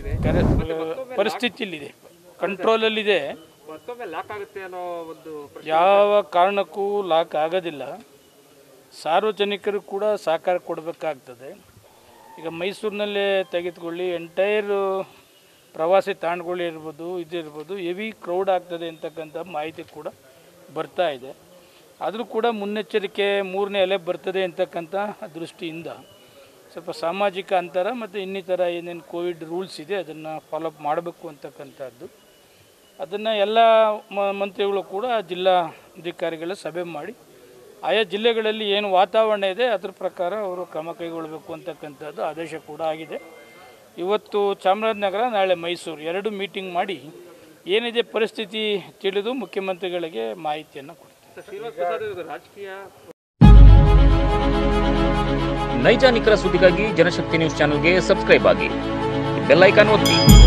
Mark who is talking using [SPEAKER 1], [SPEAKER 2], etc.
[SPEAKER 1] ಇದೆ
[SPEAKER 2] ಕರೆ ಪರಿಸ್ಥಿತಿಯಲ್ಲಿದೆ ಕಂಟ್ರೋಲಲ್ಲಿದೆ
[SPEAKER 1] ಮತ್ತೊಮ್ಮೆ ಲಾಕ್ ಆಗುತ್ತೆ ಅನ್ನೋ ಒಂದು ಪ್ರಶ್ನೆ
[SPEAKER 2] ಯಾವ ಕಾರಣಕ್ಕೂ ಲಾಕ್ ಆಗೋದಿಲ್ಲ ಸಾರ್ವಜನಿಕರು ಕೂಡ ಸಹಕಾರ ಕೊಡಬೇಕಾಗ್ತದೆ ಈಗ ಮೈಸೂರಿನಲ್ಲೇ ತೆಗೆದುಕೊಳ್ಳಿ ಎಂಟೈರ್ ಪ್ರವಾಸಿ ತಾಣಗಳು ಇರ್ಬೋದು ಇದಿರ್ಬೋದು ಹೆವಿ ಕ್ರೌಡ್ ಆಗ್ತದೆ ಅಂತಕ್ಕಂಥ ಮಾಹಿತಿ ಕೂಡ ಬರ್ತಾ ಇದೆ ಆದರೂ ಕೂಡ ಮುನ್ನೆಚ್ಚರಿಕೆ ಮೂರನೇ ಅಲೆ ಬರ್ತದೆ ಅಂತಕ್ಕಂಥ ದೃಷ್ಟಿಯಿಂದ ಸ್ವಲ್ಪ ಸಾಮಾಜಿಕ ಅಂತರ ಮತ್ತು ಇನ್ನಿತರ ಏನೇನು ಕೋವಿಡ್ ರೂಲ್ಸ್ ಇದೆ ಅದನ್ನು ಫಾಲೋಅಪ್ ಮಾಡಬೇಕು ಅಂತಕ್ಕಂಥದ್ದು ಅದನ್ನು ಎಲ್ಲ ಮ- ಮಂತ್ರಿಗಳು ಕೂಡ ಜಿಲ್ಲಾ ಅಧಿಕಾರಿಗಳ ಸಭೆ ಮಾಡಿ ಆಯಾ ಜಿಲ್ಲೆಗಳಲ್ಲಿ ಏನು ವಾತಾವರಣ ಇದೆ ಅದ್ರ ಪ್ರಕಾರ ಅವರು ಕ್ರಮ ಕೈಗೊಳ್ಳಬೇಕು ಅಂತಕ್ಕಂಥದ್ದು ಆದೇಶ ಕೂಡ ಆಗಿದೆ ಇವತ್ತು ಚಾಮರಾಜನಗರ ನಾಳೆ ಮೈಸೂರು ಎರಡು ಮೀಟಿಂಗ್ ಮಾಡಿ ಏನಿದೆ ಪರಿಸ್ಥಿತಿ ತಿಳಿದು ಮುಖ್ಯಮಂತ್ರಿಗಳಿಗೆ ಮಾಹಿತಿಯನ್ನು ಕೊಡ್ತೀವಿ
[SPEAKER 1] ಸರ್, ಶ್ರೀನಿವಾಸ್ ಪ್ರಸಾದ್ ಇದು ರಾಜಕೀಯ
[SPEAKER 3] ನೈಜ ನಿಖರ ಸುದ್ದಿಗಾಗಿ ಜನಶಕ್ತಿ ನ್ಯೂಸ್ ಚಾನೆಲ್ಗೆ ಸಬ್ಸ್ಕ್ರೈಬ್ ಆಗಿ ಬೆಲ್ ಐಕಾನ್ ಒತ್ತಿ